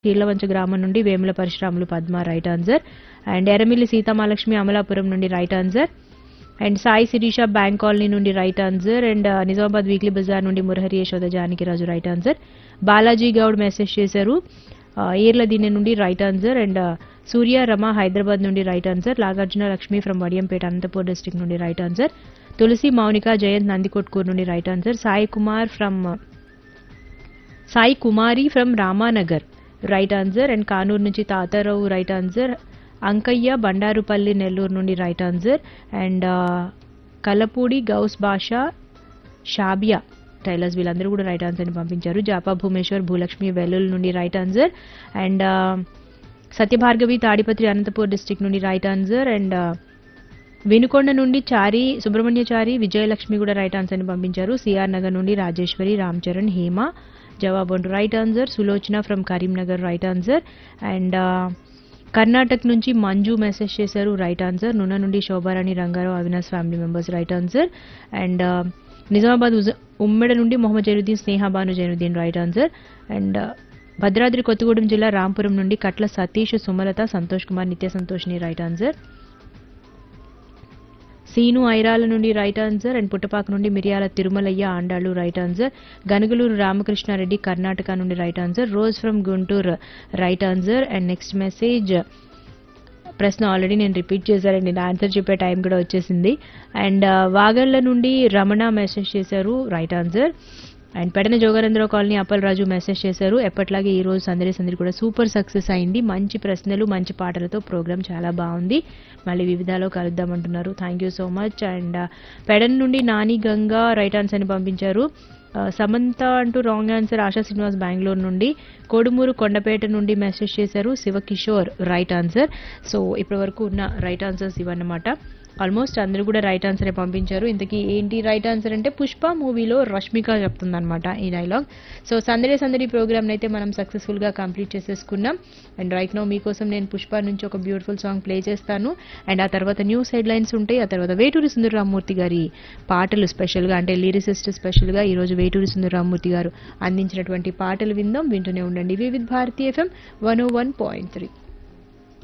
కీళ్లవంచ గ్రామం నుండి Vemula Parasuramulu Padma right answer and Erramilli Seethamahalakshmi Amalapuram నుండి right answer and Sai Sirisha bank colony నుండి right answer and Nizamabad weekly Bazar నుండి Murahari Yashoda Janakiraju right answer Balaji Goud message చేశారు ఆ, ఈర్ల దీని నుండి right answer and Surya Rama Hyderabad నుండి right answer Nagarjuna Lakshmi from Vadiyampeta Anantapur district నుండి రైట్ ఆన్సర్ తులసి మౌనిక జయంత్ నందికొట్కూరు నుండి right answer Sai Kumar from Sai Kumari from Ramanagar right answer and Kanuru నుంచి తాతారావు రైట్ ఆన్సర్ అంకయ్య బండారుపల్లి నెల్లూరు నుండి right answer and Kalapudi Gouse Basha Shabia tailors వీళ్ళందరూ కూడా రైట్ ఆన్సర్ని పంపించారు జాపా భూమేశ్వర్ భూలక్ష్మి వెల్లుల్ నుండి right answer and Satyabhargavi Tadipatri Anantapur district నుండి రైట్ ఆన్సర్ అండ్ వినుకొండ నుండి చారి సుబ్రహ్మణ్యచారి విజయలక్ష్మి కూడా రైట్ ఆన్సర్ని పంపించారు సిఆర్ నగర్ నుండి రాజేశ్వరి రామ్ చరణ్ హేమ జవాబు అంటూ right answer Sulochana from Karimnagar right answer and Karnataka నుంచి మంజు మెసేజ్ చేశారు రైట్ ఆన్సర్ నున్న నుండి Shobharani Rangarao Avinash family members right answer and Nizamabad ఉజ- ఉమ్మెడ నుండి Mohammed Zainuddin Sneha Banu Zainuddin right answer and Bhadradri Kothagudem జిల్లా రాంపురం నుండి కట్ల సతీష్ సుమలత సంతోష్ కుమార్ నిత్య సంతోష్ని రైట్ ఆన్సర్ సీను ఐరాల నుండి రైట్ ఆన్సర్ అండ్ పుట్టపాక నుండి మిరియాల తిరుమలయ్య ఆండాళ్ళు రైట్ ఆన్సర్ గనుగులూరు రామకృష్ణారెడ్డి కర్ణాటక నుండి right answer Rose from Guntur right answer and next message ప్రశ్న ఆల్రెడీ నేను రిపీట్ చేశారండి నేను ఆన్సర్ చెప్పే టైం కూడా వచ్చేసింది అండ్ వాగళ్ళ నుండి రమణ మెసేజ్ చేశారు right answer and Pedana Joganandarao colony Appal Raju message చేశారు ఎప్పట్లాగే ఈ రోజు సందడి సందడి కూడా సూపర్ సక్సెస్ అయింది మంచి ప్రశ్నలు మంచి పాటలతో ప్రోగ్రామ్ చాలా బాగుంది మళ్ళీ వివిధాలో కలుద్దామంటున్నారు thank you so much and Pedan నుండి నాని గంగా రైట్ ఆన్సర్ అని పంపించారు ఆ, సమంత అంటూ రాంగ్ ఆన్సర్ ఆశా శ్రీనివాస్ బెంగళూరు నుండి కోడుమూరు కొండపేట నుండి మెసేజ్ చేశారు శివకిషోర్ రైట్ ఆన్సర్ సో ఇప్పటి వరకు ఉన్న రైట్ ఆన్సర్స్ ఇవన్నమాట ఆల్మోస్ట్ అందరూ కూడా రైట్ ఆన్సరే పంపించారు ఇంతకీ ఏంటి రైట్ ఆన్సర్ అంటే పుష్ప మూవీలో రష్మిక చెప్తుందన్నమాట ఈ డైలాగ్ సో సందడి సందడి ప్రోగ్రామ్ అయితే మనం సక్సెస్ఫుల్గా కంప్లీట్ చేసేసుకున్నాం అండ్ రైట్ నో మీకోసం నేను పుష్ప నుంచి ఒక బ్యూటిఫుల్ సాంగ్ ప్లే చేస్తాను అండ్ ఆ తర్వాత న్యూస్ హెడ్లైన్స్ ఉంటాయి ఆ తర్వాత వేటూరి సుందరరామూర్తి గారి పాటలు స్పెషల్గా అంటే లిరిసిస్ట్ స్పెషల్గా ఈరోజు వేటూరి సుందరరామూర్తి గారు అందించినటువంటి పాటలు విందాం వింటూనే ఉండండి Vividh Bharati FM one oh one point three